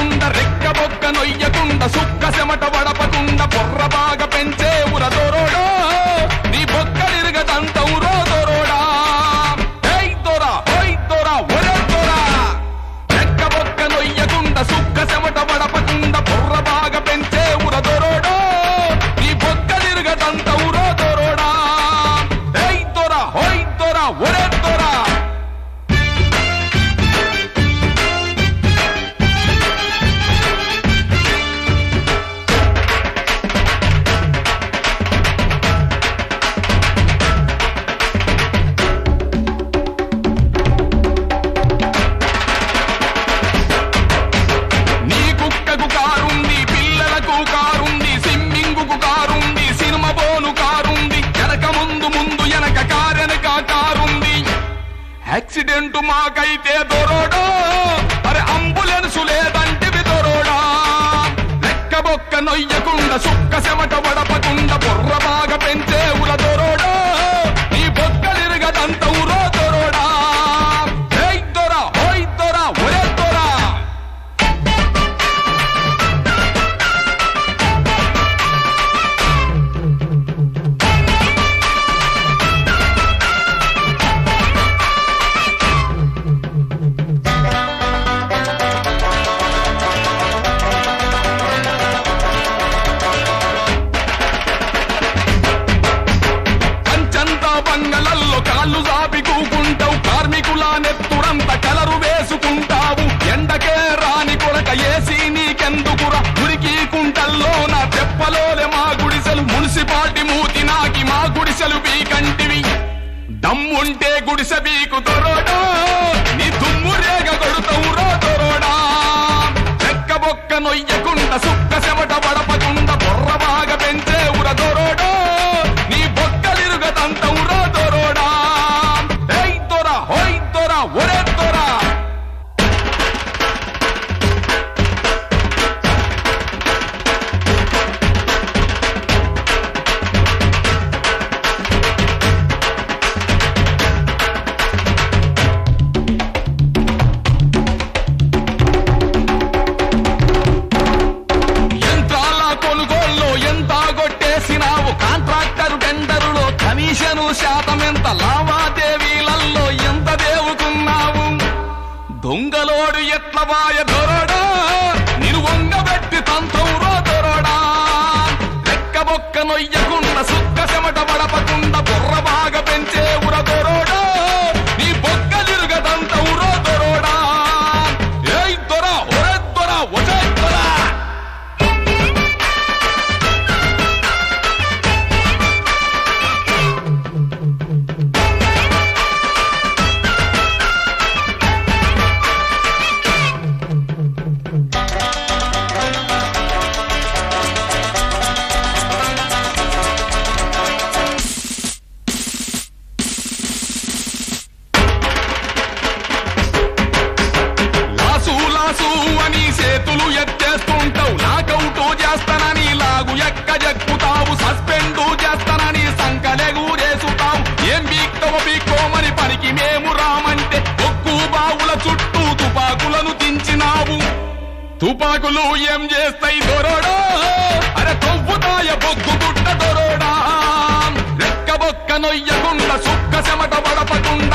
నొయ్యకుండా రెక్క బొక్క నొయ్యకుండా సుక్క చెమట వడపకుండా బొర్ర బాగా పెంచే ఉరదోరోడా నీ బొక్కలిరగదంత ఉరోదోరోడా ఏయ్ దొరా ఓయ్ దొరా ఒరే దొరా రెక్క బొక్క నొయ్యకుండా సుక్క చెమట వడపకుండా బొర్ర బాగా పెంచే ఉరదోరోడా నీ బొక్కలిరగదంత ఉరోదోరోడా ఏయ్ దొరా ఓయ్ దొరా ఒరే దొరా నీ కుక్కకు కారుంది పిల్లలకు కారుంది స్విమ్మింగుకు కారుంది సినిమా బోను కారుంది వెనక ముందు ముందు వెనక కారెనక కారుంది యాక్సిడెంట్ మాకైతే దొరోడా అరే అంబులెన్స్ లేదంటివి దొరోడా లెక్క బొక్క నొయ్యకుండా సుక్క చెమట వడపకుండా బొర్ర బాగా పెంచే ఉల దొరోడా నీ బొక్కలిరగదంత ఉరో దొరోడా ఏయ్ దొరా ఓయ్ దొరా ఒరే దొరా పంచంతా బంగళల్లో కాళ్ళు జాపి కూకుంటావు కార్మికుల నెత్తురంత కలరు వేసుకుంటావు ఎండకే రాని కొరక ఏసీ నీకెందుకురా ఉరికి కుంటల్లో నా తెప్పలోలే మా గుడిసెలు మున్సిపాలిటీ మూతి నాకి మా గుడిసెలు బీకంటివి దమ్ముంటే గుడిసె బీకు తొరోడా నీ దుమ్ము రేగ కొడుతావు రో తొరోడా చెక్క బొక్క నొయ్యకుండా సుక్క చెమట పడపకుండా బొర్ర బాగా పెంచే ఉర దొరోడా నీ బొక్కలిరుగదంత ఉర దొరోడా ఏయ్ దొర హోయ్ దొర ఒరే దొరా యంత్రాల కొనుగోల్లో ఎంత కొట్టేసినావు కాంట్రాక్టర్ టెండరులో కమిషను శాతం ఎంత లావాదేవీలల్లో ఎంత దేవుకున్నావు దొంగలోడు ఎట్ల బాయ దొరడా నిన్ను వంగబెట్టి తంతవురో దొరడా లెక్క బొక్క నొయ్యకుండా సుక్క చెమట పడపకుండా బుర్ర బాగా పెంచే ఉర దొరోడా నీ బొక్కలిరుగదంత ఉరో దొరోడా ఏయ్ దొర ఒరే దొర ఒరే దొరా లాసు లాసు అని చేతులు ఎత్తేస్తుంటావు లాకౌట్ చేస్తానని లాగు ఎక్క జక్కుతావు సస్పెండ్ చేస్తానని సంకలెగు చేసుతావు ఏం బీక్తవ బీక్కోమని పనికి మేము రామంటే ఒక్కు బావుల చుట్టూ తుపాకులను దించినావు తుపాకులు ఏం చేస్తాయి దొరోడా అరే తొవ్వుతాయ బొగ్గు గుట్ట దొరోడా రెక్క బొక్క నొయ్యకుండా సుక్క చెమట పడపకుండా